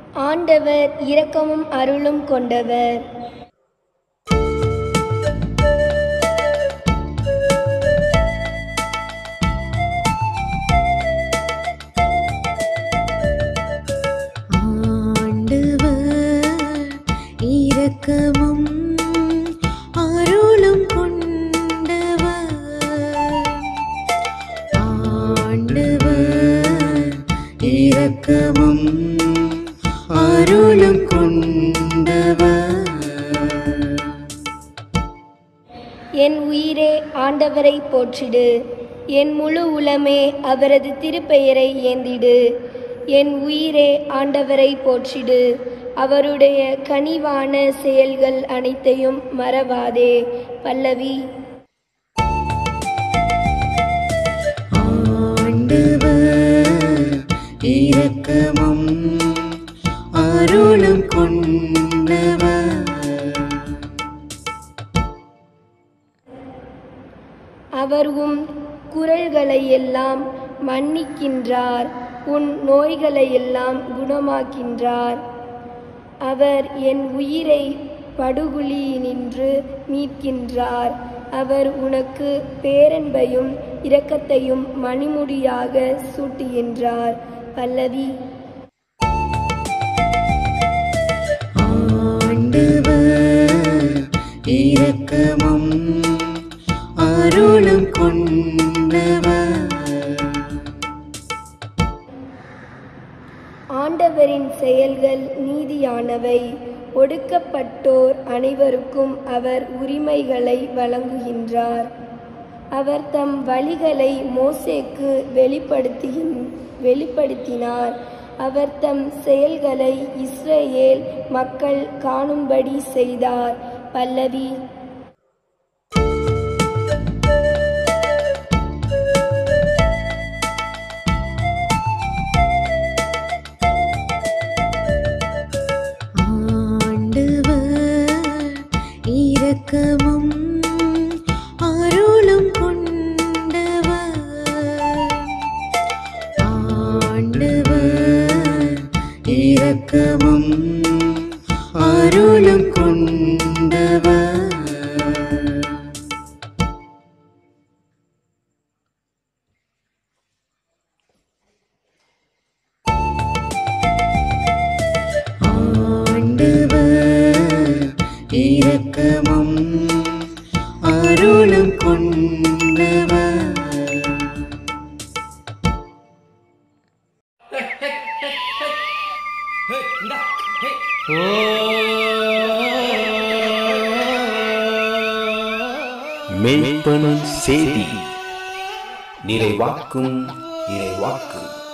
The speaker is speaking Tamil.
ஆண்டவர் இரக்கமும் அருளும் கொண்டவர் ஆண்டவர் இரக்கமும் அருளும் கொண்டவர் ஆண்டவர் இரக்கமும் அருளும் கொண்டவர் என் உயிரே ஆண்டவரை போற்றிடு என் முழு உளமே அவரது திருப்பெயரை ஏந்திடு என் உயிரே ஆண்டவரை போற்றிடு அவருடைய கனிவான செயல்கள் அனைத்தையும் மறவாதே பல்லவி ஆண்டவர் இரக்கமும் அருளும் கொண்டவர் அவர் உம் குரல்களை எல்லாம் மன்னிக்கின்றார் உன் நோய்களை எல்லாம் குணமாக்கின்றார் அவர் என் உயிரை படுகுழியினின்று மீட்கின்றார் அவர் உனக்கு பேரன்பையும் இரக்கத்தையும் மணிமுடியாக சூட்டுகின்றார் பல்லவி ஆண்டவர் இரக்கமும் அருளும் கொண்டவர் ஆண்டவரின் செயல்கள் நீதியானவை ஒடுக்கப்பட்டோர் அனைவருக்கும் அவர் உரிமைகளை வழங்குகின்றார் அவர் தம் வழிகளை மோசேக்கு வெளிப்படுத்தியின் வெளிப்படுத்தினார் அவர் தம் செயல்களை இஸ்ரேல் மக்கள் காணும்படி செய்தார் பல்லவி ஆண்டவர் இரக்கமும் அருளும் கொண்டவர் ஆண்டவர் இரக்கமும் அருளும் கொண்டவர் ஆண்டவர் இரக்கமும் அருளும் கொண்டவர் மெய்ப்பனும் செய்தி நிறைவாக்கும் இறைவாக்கு